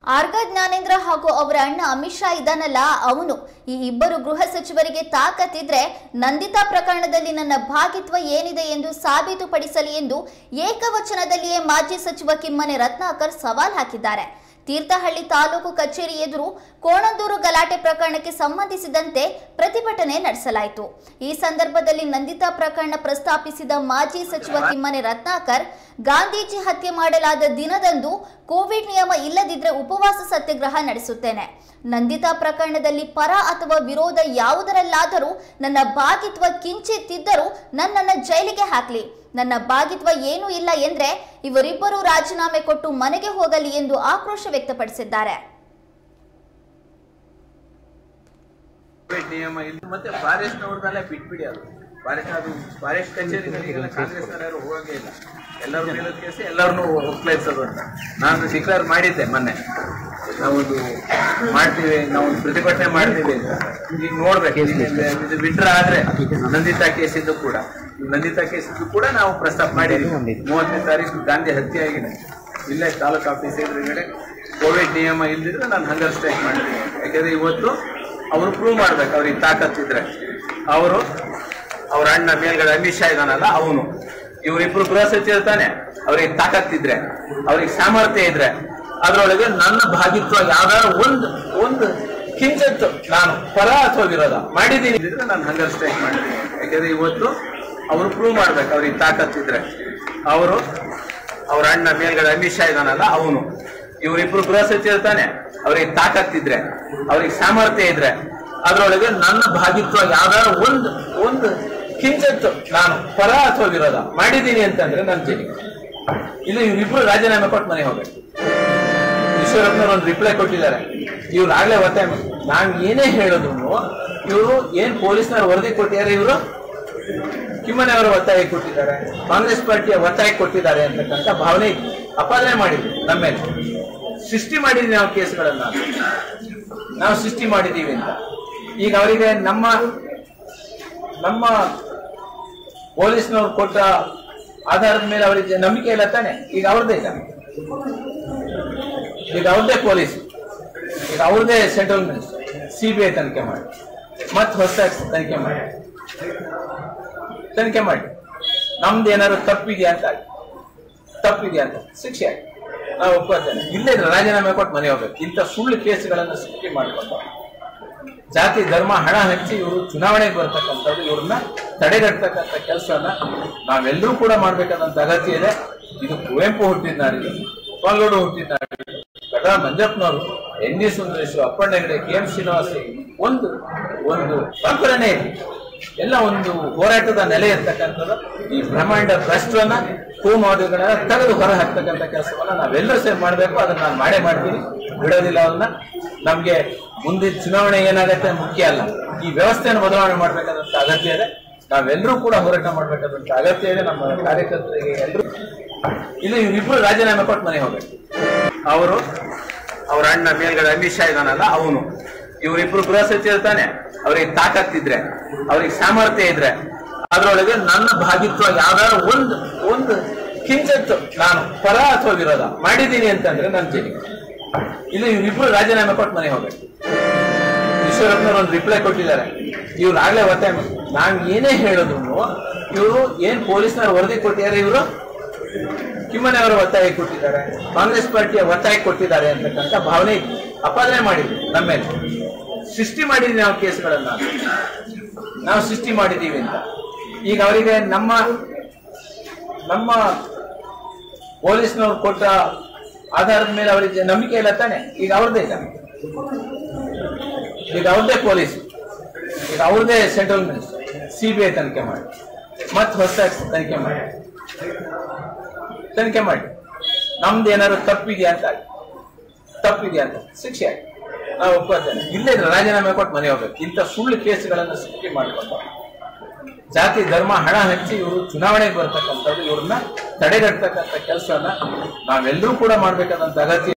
ಆರ್ಗ ಜ್ಞಾನೇಂದ್ರ ಹಾಗೂ ಅವರ ಅಣ್ಣ ಅಮಿತ್ ಶಾ ಇದ್ದಾನಲ್ಲ ಅವನು ಈ ಇಬ್ಬರು ಗೃಹ ಸಚಿವರಿಗೆ ತಾಕತ್ತಿದ್ರೆ ನಂದಿತಾ ಪ್ರಕರಣದಲ್ಲಿ ನನ್ನ ಭಾಗಿತ್ವ ಏನಿದೆ ಎಂದು ಸಾಬೀತುಪಡಿಸಲಿ ಎಂದು ಏಕವಚನದಲ್ಲಿಯೇ ಮಾಜಿ ಸಚಿವ ಕಿಮ್ಮನೆ ರತ್ನಾಕರ್ ಸವಾಲ್ ಹಾಕಿದ್ದಾರೆ ತೀರ್ಥಹಳ್ಳಿ ತಾಲೂಕು ಕಚೇರಿ ಎದುರು ಕೋಣಂದೂರು ಗಲಾಟೆ ಪ್ರಕರಣಕ್ಕೆ ಸಂಬಂಧಿಸಿದಂತೆ ಪ್ರತಿಭಟನೆ ನಡೆಸಲಾಯಿತು ಈ ಸಂದರ್ಭದಲ್ಲಿ ನಂದಿತಾ ಪ್ರಕರಣ ಪ್ರಸ್ತಾಪಿಸಿದ ಮಾಜಿ ಸಚಿವ ಕಿಮ್ಮನೆ ರತ್ನಾಕರ್ ಗಾಂಧೀಜಿ ಹತ್ಯೆ ಮಾಡಲಾದ ದಿನದಂದು ಕೋವಿಡ್ ನಿಯಮ ಇಲ್ಲದಿದ್ರೆ ಉಪವಾಸ ಸತ್ಯಾಗ್ರಹ ನಡೆಸುತ್ತೇನೆ ನಂದಿತಾ ಪ್ರಕರಣದಲ್ಲಿ ಪರ ಅಥವಾ ವಿರೋಧ ಯಾವುದರಲ್ಲಾದರೂ ನನ್ನ ಭಾಗಿತ್ವ ಕಿಂಚಿತ್ತಿದ್ದರೂ ನನ್ನನ್ನು ಜೈಲಿಗೆ ಹಾಕಲಿ ನನ್ನ ಭಾಗಿತ್ವ ಏನೂ ಇಲ್ಲ ಎಂದ್ರೆ ಇವರಿಬ್ಬರು ರಾಜೀನಾಮೆ ಕೊಟ್ಟು ಮನೆಗೆ ಹೋಗಲಿ ಎಂದು ಆಕ್ರೋಶ ವ್ಯಕ್ತಪಡಿಸಿದ್ದಾರೆ ಕೋವಿಡ್ ನಿಯಮ ಇಲ್ಲ ಮತ್ತೆ ಫಾರೆಸ್ಟ್ ಅವ್ರನ್ನೆಲ್ಲ ಬಿಟ್ಬಿಡಿ ಅದು ಫಾರೆಸ್ಟ್ ಅದು ಫಾರೆಸ್ಟ್ ಕಚೇರಿಗಳಿಗೆಲ್ಲ ಕಾಂಗ್ರೆಸ್ ಯಾರು ಹೋಗಂಗೇ ಇಲ್ಲ ಎಲ್ಲರೂ ಹೇಳೋದ್ ಕೇಳಿಸಿ ಎಲ್ಲರನ್ನೂ ಒಪ್ಲೈಸೋದು ಅಂತ ನಾನು ಡಿಕ್ಲೇರ್ ಮಾಡಿದ್ದೆ ಮೊನ್ನೆ ನಾವೊಂದು ಮಾಡ್ತೀವಿ ನಾವು ಒಂದು ಪ್ರತಿಭಟನೆ ಮಾಡ್ತೀವಿ ಅಂತ ಈಗ ನೋಡ್ಬೇಕು ಇದು- ಇದು ಬಿಟ್ರೆ ಆದ್ರೆ ನಂದಿತಾ ಕೇಸಿದ್ದು ಕೂಡ ನಂದಿತಾ ಕೇಸಿದ್ದು ಕೂಡ ನಾವು ಪ್ರಸ್ತಾಪ ಮಾಡಿದ್ವಿ ಮೂವತ್ತನೇ ತಾರೀಕು ಗಾಂಧಿ ಹತ್ಯೆ ಆಗಿದೆ ಇಲ್ಲೇ ತಾಲೂಕು ಆಫೀಸ್ ಎದುರುಗಡೆ ಕೋವಿಡ್ ನಿಯಮ ಇಲ್ದಿದ್ರೆ ನಾನು ಹಂಗರ್ ಸ್ಟ್ರೈಕ್ ಮಾಡ್ತೀನಿ ಯಾಕಂದ್ರೆ ಇವತ್ತು ಅವರು ಪ್ರೂವ್ ಮಾಡ್ಬೇಕು ಅವ್ರಿಗೆ ತಾಕತ್ತಿದ್ರೆ ಅವರು ಅವ್ರ ಅಣ್ಣ ಮೇಲ್ಗಡೆ ಅಮಿತ್ ಶಾ ಇದಾನಲ್ಲ ಅವನು ಇವರಿಬ್ರು ಗೃಹ ಸಚಿವರು ತಾನೆ ಅವ್ರಿಗೆ ತಾಕತ್ತಿದ್ರೆ ಅವ್ರಿಗೆ ಸಾಮರ್ಥ್ಯ ಇದ್ರೆ ಅದ್ರೊಳಗೆ ನನ್ನ ಭಾಗಿತ್ವ ಯಾವ್ದಾದ್ರು ಒಂದು ಒಂದು ಕಿಂಚಿತ್ತು ನಾನು ಪರ ಅಥವಾ ವಿರೋಧ ಮಾಡಿದ್ದೀನಿ ಇದ್ರೆ ನಾನು ಹಂಗರ್ ಸ್ಟ್ರೈಕ್ ಮಾಡ್ತೀನಿ ಯಾಕಂದ್ರೆ ಇವತ್ತು ಅವರು ಪ್ರೂವ್ ಮಾಡ್ಬೇಕು ಅವ್ರಿಗೆ ತಾಕತ್ತಿದ್ರೆ ಅವರು ಅವ್ರ ಅಣ್ಣ ಮೇಲ್ಗಡೆ ಅಮಿತ್ ಶಾ ಇದಾನಲ್ಲ ಅವನು ಇವರಿಬ್ರು ಗೃಹ ಸಚಿವರು ತಾನೆ ಅವ್ರಿಗೆ ತಾಕತ್ತಿದ್ರೆ ಅವ್ರಿಗೆ ಸಾಮರ್ಥ್ಯ ಇದ್ರೆ ಅದ್ರೊಳಗೆ ನನ್ನ ಭಾಗಿತ್ವ ಯಾವ್ದಾದ್ರು ಒಂದು ಒಂದು ಕಿಂಚಿತ್ತು ನಾನು ಪರ ಅಥವಾ ವಿರೋಧ ಮಾಡಿದ್ದೀನಿ ಅಂತಂದ್ರೆ ನನ್ನ ಜೈಲಿಗೆ ಇಲ್ಲ ಇವರಿಬ್ರು ರಾಜೀನಾಮೆ ಕೊಟ್ಟು ಮನೆಗೆ ಹೋಗ್ಬೇಕು ಈಶ್ವರಪ್ಪನವ್ರು ಒಂದು ರಿಪ್ಲೈ ಕೊಟ್ಟಿದ್ದಾರೆ ಇವ್ರು ಆಗ್ಲೇ ಒತ್ತಾಯ ಮಾಡಿ ನಾವ್ ಏನೇ ಹೇಳಿದ್ರು ಇವರು ಏನ್ ಪೊಲೀಸ್ನವ್ರು ವರದಿ ಕೊಟ್ಟಿದ್ದಾರೆ ಇವರು ಕಿಮ್ಮನೆ ಅವರು ಒತ್ತಾಯ ಕೊಟ್ಟಿದ್ದಾರೆ ಕಾಂಗ್ರೆಸ್ ಪಾರ್ಟಿಯ ಒತ್ತಾಯ ಕೊಟ್ಟಿದ್ದಾರೆ ಅಂತಕ್ಕಂಥ ಭಾವನೆ ಅಪಾದನೆ ಮಾಡಿದ್ವಿ ನಮ್ಮ ಮೇಲೆ ಸೃಷ್ಟಿ ಮಾಡಿದ್ವಿ ನಾವು ಕೇಸ್ಗಳನ್ನ ನಾವು ಸೃಷ್ಟಿ ಮಾಡಿದೀವಿ ಅಂತ ಈಗ ಅವರಿಗೆ ನಮ್ಮ ನಮ್ಮ ಪೊಲೀಸ್ನವ್ರು ಕೊಟ್ಟ ಆಧಾರದ ಮೇಲೆ ಅವರಿಗೆ ನಂಬಿಕೆ ಇಲ್ಲ ತಾನೆ ಈಗ ಅವ್ರದ್ದೇ ಇಲ್ಲ ಈಗ ಅವ್ರದ್ದೇ ಪೊಲೀಸ್ ಈಗ ಅವ್ರದ್ದೇ central minister C B I ತನಿಖೆ ಮಾಡಿ ಮತ್ತೆ ಹೊಸದಾಗಿ ತನಿಖೆ ಮಾಡಿ ತನಿಖೆ ಮಾಡಿ ನಮ್ದು ಏನಾದ್ರು ತಪ್ಪಿದೆಯಾ ಅಂತ ಆಗಿ ತಪ್ಪಿದೆಯಾ ಅಂತ ಶಿಕ್ಷೆ ಆಗಿ ನಾವು ಒಪ್ಕೋತೇನೆ ಇಲ್ಲೇ ಇದ್ರೆ ರಾಜೀನಾಮೆ ಕೊಟ್ಟು ಮನೆ ಹೋಗ್ಬೇಕು ಇಂಥ ಸುಳ್ಳು ಕೇಸುಗಳನ್ನು ಸೃಷ್ಟಿ ಮಾಡಿಕೊಂಡು ಜಾತಿ ಧರ್ಮ ಹಣ ಹಂಚಿ ಇವರು ಚುನಾವಣೆಗೆ ಬರ್ತಕ್ಕಂಥದ್ದು ಇವ್ರನ್ನ ತಡೆಗಟ್ಟತಕ್ಕಂಥ ಕೆಲಸನ ನಾವೆಲ್ಲರೂ ಕೂಡ ಮಾಡ್ಬೇಕಾದಂತ ಅಗತ್ಯ ಇದೆ ಇದು ಕುವೆಂಪು ಹುಟ್ಟಿದ ನಾಡಿದು ಗೋಪಾಲಗೌಡ ಹುಟ್ಟಿದ ನಾಡಿದು ಕಡಾ ಮಂಜಪ್ಪನವರು N D Sundareshwara Appanna Hegde K M Srinivasa ಒಂದು ಒಂದು ಪರಂಪರೆನೇ ಇದೆ ಎಲ್ಲ ಒಂದು ಹೋರಾಟದ ನೆಲೆ ಇರ್ತಕ್ಕಂಥದ್ದು ಈ ಬ್ರಹ್ಮಾಂಡ ಭ್ರಷ್ಟವನ್ನ ಕೂಮಾದಿಗಳನ್ನ ತೆಗೆದು ಹೊರ ಹಾಕ್ತಕ್ಕಂಥ ಕೆಲಸವನ್ನ ನಾವೆಲ್ಲರೂ ಸೇರಿ ಮಾಡಬೇಕು ಅದನ್ನ ನಾನು ಮಾಡೇ ಮಾಡ್ತೀನಿ ಬಿಡೋದಿಲ್ಲ ಅವನ್ನ ನಮ್ಗೆ ಮುಂದಿನ ಚುನಾವಣೆ ಏನಾಗತ್ತೆ ಮುಖ್ಯ ಅಲ್ಲ ಈ ವ್ಯವಸ್ಥೆಯನ್ನು ಬದಲಾವಣೆ ಮಾಡ್ಬೇಕಾದಂತ ಅಗತ್ಯ ಇದೆ ನಾವೆಲ್ಲರೂ ಕೂಡ ಹೋರಾಟ ಮಾಡ್ಬೇಕಾದಂತ ಅಗತ್ಯ ಇದೆ ನಮ್ಮ ಕಾರ್ಯಕರ್ತರಿಗೆ ಎಲ್ಲರೂ ಇಲ್ಲಿ ಇವರಿಬ್ರು ರಾಜೀನಾಮೆ ಕೊಟ್ಟು ಮನೆಗೆ ಹೋಗ್ಬೇಕು ಅವರು ಅವ್ರ ಅಣ್ಣ ಮೇಲ್ಗಡೆ ಅಮಿತ್ ಶಾ ಇದಾನಲ್ಲ ಅವನು ಇವರಿಬ್ರು ಗೃಹ ಸಚಿವರು ತಾನೆ ಅವ್ರಿಗೆ ತಾಕತ್ತಿದ್ರೆ ಅವ್ರಿಗೆ ಸಾಮರ್ಥ್ಯ ಇದ್ರೆ ಅದ್ರೊಳಗೆ ನನ್ನ ಭಾಗಿತ್ವ ಯಾವ್ದಾದ್ರು ಒಂದು ಒಂದು ಕಿಂಚಿತ್ತು ನಾನು ಪರ ಅಥವಾ ವಿರೋಧ ಮಾಡಿದ್ದೀನಿ ಅಂತಂದ್ರೆ ನನ್ನ ಜೈಲಿಗೆ ಇಲ್ಲ ಇವರಿಬ್ರು ರಾಜೀನಾಮೆ ಕೊಟ್ಟು ಮನೆಗೆ ಹೋಗ್ಬೇಕು ಈಶ್ವರಪ್ಪನವ್ರು ಒಂದು ರಿಪ್ಲೈ ಕೊಟ್ಟಿದ್ದಾರೆ ಇವ್ರು ಆಗ್ಲೇ ಒತ್ತಾಯ ಮಾಡಿ ನಾವ್ ಏನೇ ಹೇಳಿದ್ರು ಇವರು ಏನ್ ಪೊಲೀಸ್ನವ್ರು ವರದಿ ಕೊಟ್ಟಿದ್ದಾರೆ ಇವರು ಕಿಮ್ಮನೆ ಅವರು ಒತ್ತಾಯ ಕೊಟ್ಟಿದ್ದಾರೆ ಕಾಂಗ್ರೆಸ್ ಪಾರ್ಟಿಯ ಒತ್ತಾಯ ಕೊಟ್ಟಿದ್ದಾರೆ ಅಂತಕ್ಕಂಥ ಭಾವನೆ ಅಪಾದನೆ ಮಾಡಿದ್ವಿ ನಮ್ಮ ಮೇಲೆ ಸೃಷ್ಟಿ ಮಾಡಿದ್ವಿ ನಾವು ಕೇಸ್ಗಳನ್ನ ನಾವು ಸೃಷ್ಟಿ ಮಾಡಿದೀವಿ ಅಂತ ಈಗ ಅವರಿಗೆ ನಮ್ಮ ನಮ್ಮ ಪೊಲೀಸ್ನವ್ರು ಕೊಟ್ಟ ಆಧಾರದ ಮೇಲೆ ಅವರಿಗೆ ನಂಬಿಕೆ ಇಲ್ಲ ತಾನೆ ಈಗ ಅವ್ರದ್ದೇ ಇಲ್ಲ ಈಗ ಅವ್ರದ್ದೇ ಪೊಲೀಸ್ ಈಗ ಅವ್ರದ್ದೇ central minister C B I ತನಿಖೆ ಮಾಡಿ ಮತ್ತೆ ಹೊಸದಾಗಿ ತನಿಖೆ ಮಾಡಿ ತನಿಖೆ ಮಾಡಿ ನಮ್ದು ಏನಾದ್ರು ತಪ್ಪಿದೆಯಾ ಅಂತ ಆಗಿ ತಪ್ಪಿದೆಯಾ ಅಂತ ಶಿಕ್ಷೆ ಆಗಿ ನಾವು ಒಪ್ಕೋತೇನೆ ಇಲ್ಲೇ ಇದ್ರೆ ರಾಜೀನಾಮೆ ಕೊಟ್ಟು ಮನೆ ಹೋಗ್ಬೇಕು ಇಂಥ ಸುಳ್ಳು ಕೇಸುಗಳನ್ನು ಸೃಷ್ಟಿ ಮಾಡಿಕೊಂಡು ಜಾತಿ ಧರ್ಮ ಹಣ ಹಂಚಿ ಇವರು ಚುನಾವಣೆಗೆ ಬರ್ತಕ್ಕಂಥದ್ದು ಇವ್ರನ್ನ ತಡೆಗಟ್ಟತಕ್ಕಂಥ ಕೆಲಸನ ನಾವೆಲ್ಲರೂ ಕೂಡ ಮಾಡ್ಬೇಕಾದಂತ ಅಗತ್ಯ